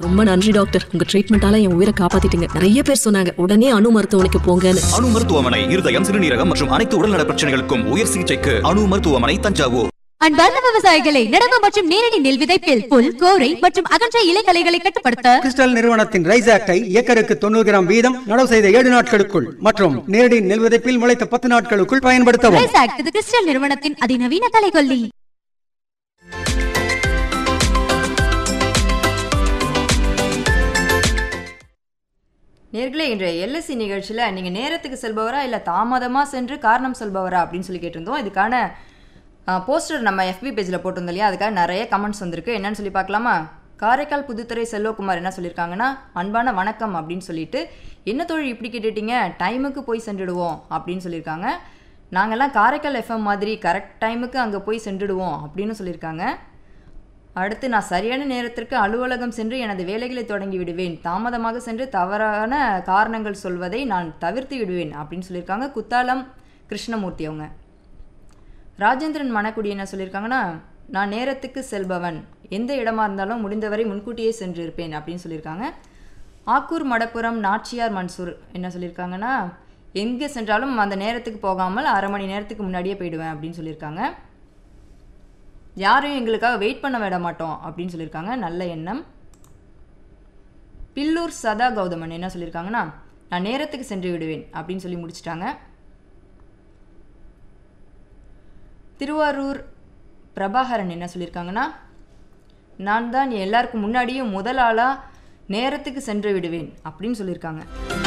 ரொம்ப நன்றி டாக்டர் உங்க ட்ரீட்மெண்டால என் உயிரை காப்பாத்திட்டீங்க நிறைய பேர் சொன்னாங்க உடனே அணு மருத்துவமனைக்கு போங்கன்னு அணு மருத்துவமனை இருதயம் சிறுநீரகம் மற்றும் அனைத்து உடல்நல பிரச்சனைகளுக்கும் உயர் சிகிச்சைக்கு அணு மருத்துவமனை தஞ்சாவூர் அன்பார்ந்த விவசாயிகளை நடவு மற்றும் நேரடி நெல் விதைப்பில் புல் கோரை மற்றும் அகன்ற இலைகளைகளை கட்டுப்படுத்த கிறிஸ்டல் நிறுவனத்தின் ரைஸ் ஆக்டை ஏக்கருக்கு தொண்ணூறு கிராம் வீதம் நடவு செய்த ஏழு நாட்களுக்குள் மற்றும் நேரடி நெல் விதைப்பில் முளைத்த பத்து நாட்களுக்குள் பயன்படுத்தவும் ரைஸ் ஆக்ட் இது கிறிஸ்டல் நிறுவனத்தின் அதிநவீன கலைகொல்லி நேர்களே இன்றைய எல்எஸ்சி நிகழ்ச்சியில் நீங்கள் நேரத்துக்கு செல்பவரா இல்லை தாமதமாக சென்று காரணம் சொல்பவரா அப்படின்னு சொல்லி கேட்டிருந்தோம் இதுக்கான போஸ்டர் நம்ம எஃபி பேஜில் போட்டிருந்தோம் இல்லையா அதுக்காக நிறைய கமெண்ட்ஸ் வந்திருக்கு என்னன்னு சொல்லி பார்க்கலாமா காரைக்கால் புதுத்துறை செல்வகுமார் என்ன சொல்லியிருக்காங்கன்னா அன்பான வணக்கம் அப்படின்னு சொல்லிட்டு என்ன தொழில் இப்படி கேட்டுட்டீங்க டைமுக்கு போய் சென்றுடுவோம் அப்படின்னு சொல்லியிருக்காங்க நாங்கள்லாம் காரைக்கால் எஃப்எம் மாதிரி கரெக்ட் டைமுக்கு அங்கே போய் சென்றுடுவோம் அப்படின்னு சொல்லியிருக்காங்க அடுத்து நான் சரியான நேரத்திற்கு அலுவலகம் சென்று எனது வேலைகளை தொடங்கி விடுவேன் தாமதமாக சென்று தவறான காரணங்கள் சொல்வதை நான் தவிர்த்து விடுவேன் அப்படின்னு சொல்லியிருக்காங்க குத்தாலம் கிருஷ்ணமூர்த்தி அவங்க ராஜேந்திரன் மணக்குடி என்ன சொல்லியிருக்காங்கன்னா நான் நேரத்துக்கு செல்பவன் எந்த இடமா இருந்தாலும் முடிந்தவரை முன்கூட்டியே சென்றிருப்பேன் அப்படின்னு சொல்லியிருக்காங்க ஆக்கூர் மடப்புரம் நாச்சியார் மன்சூர் என்ன சொல்லியிருக்காங்கன்னா எங்கே சென்றாலும் அந்த நேரத்துக்கு போகாமல் அரை மணி நேரத்துக்கு முன்னாடியே போயிடுவேன் அப்படின்னு சொல்லியிருக்காங்க யாரையும் எங்களுக்காக வெயிட் பண்ண விட மாட்டோம் அப்படின்னு சொல்லியிருக்காங்க நல்ல எண்ணம் பில்லூர் சதா கௌதமன் என்ன சொல்லியிருக்காங்கன்னா நான் நேரத்துக்கு சென்று விடுவேன் அப்படின்னு சொல்லி முடிச்சிட்டாங்க திருவாரூர் பிரபாகரன் என்ன சொல்லியிருக்காங்கன்னா நான் தான் எல்லாருக்கும் முன்னாடியும் முதல் ஆளாக நேரத்துக்கு சென்று விடுவேன் அப்படின்னு சொல்லியிருக்காங்க